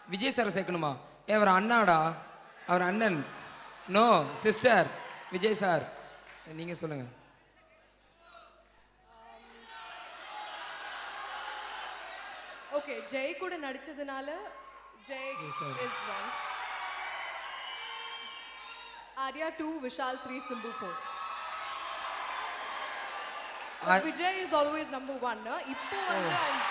விஜய் சாரை சேர்க்கணுமா ஏ அவர் அண்ணாடா அவர் அண்ணன் no sister Vijay sir நீங்க சொல்லுங்க ஓகே ஜெய் கூட நடிச்சதுனால Jai sir. Is one Arya two Vishal three Simbu four ஆ- Vijay is always number one இப்போ வந்து I'm-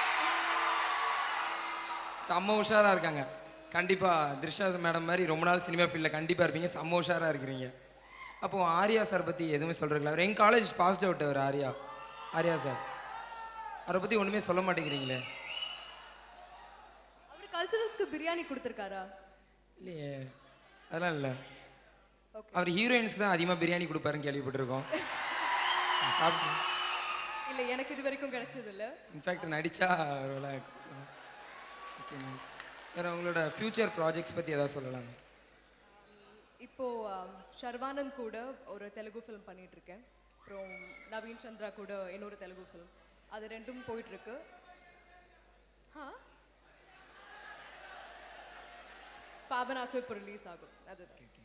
செம்ம உஷாரா இருக்காங்க கண்டிப்பா திரிஷா மேடம் மாதிரி ரொம்ப நாள் சினிமா ஃபீல்டில் கண்டிப்பா இருப்பீங்க செம்ம உஷாரா இருக்கிறீங்க அப்போ ஆர்யா சார் பத்தி எதுவுமே சொல்றீங்களா அவர் எங்க காலேஜ் பாஸ்ட் அவுட் அவர் ஆர்யா ஆர்யா சார் அவரை பத்தி ஒண்ணுமே சொல்ல மாட்டேங்கிறீங்களே அவர் கல்ச்சுரல்ஸ்க்கு பிரியாணி கொடுத்துருக்காரா இல்லையே அதெல்லாம் இல்லை Okay. அவர் ஹீரோயின்ஸ்க்கு தான் அதிகமாக பிரியாணி கொடுப்பாருன்னு கேள்விப்பட்டிருக்கோம் சாப்பிட்டு இல்ல எனக்கு இது வரைக்கும் கிடைச்சது இல்ல இன்ஃபேக்ட் நடிச்சா ஒருவேளை ஓகே நைஸ் வேறு உங்களோட ஃப்யூச்சர் ப்ராஜெக்ட்ஸ் பற்றி ஏதாவது சொல்லலாமே இப்போ ஆம், ஷர்வானந்த் கூட ஒரு தெலுங்கு ஃபிலிம் பண்ணிட்டு இருக்கேன் அப்புறம் நவீன் சந்திரா கூட இன்னொரு தெலுங்கு ஃபிலிம் அது ரெண்டும் போயிட்டு இருக்கு ஆ பாபனாசு இப்போ ரிலீஸ் ஆகும் அது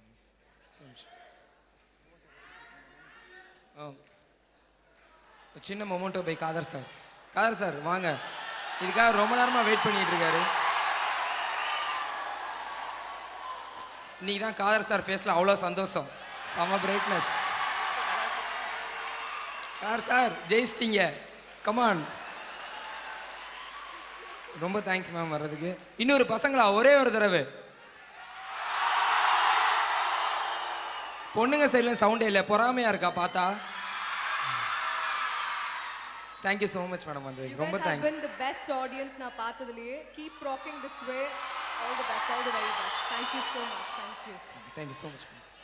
ஓ ஒரு சின்ன memento by Kadhar sir Kadhar sir வாங்க இதுக்காக ரொம்ப நேரமா வெயிட் பண்ணிட்டு இருக்காரு இன்னைக்கு தான் காதர் சார் ஃபேஸ்ல அவ்வளோ சந்தோஷம் செம பிரைட்னஸ் காதர் சார் ஜெயிச்சிட்டீங்க கமான் ரொம்ப தேங்க்ஸ் மேம் வர்றதுக்கு இன்னொரு பசங்களா ஒரே ஒரு தடவை பொண்ணுங்க சைடில் சவுண்டே இல்லை பொறாமையா இருக்கா பார்த்தா தேங்க்யூ ஸோ மச் மேடம் வந்து You ரொம்ப guys have thanks been the best audience நான் பார்த்ததுலயே keep rocking this way all the best all the very best thank you so much thank you thank you so much ma'am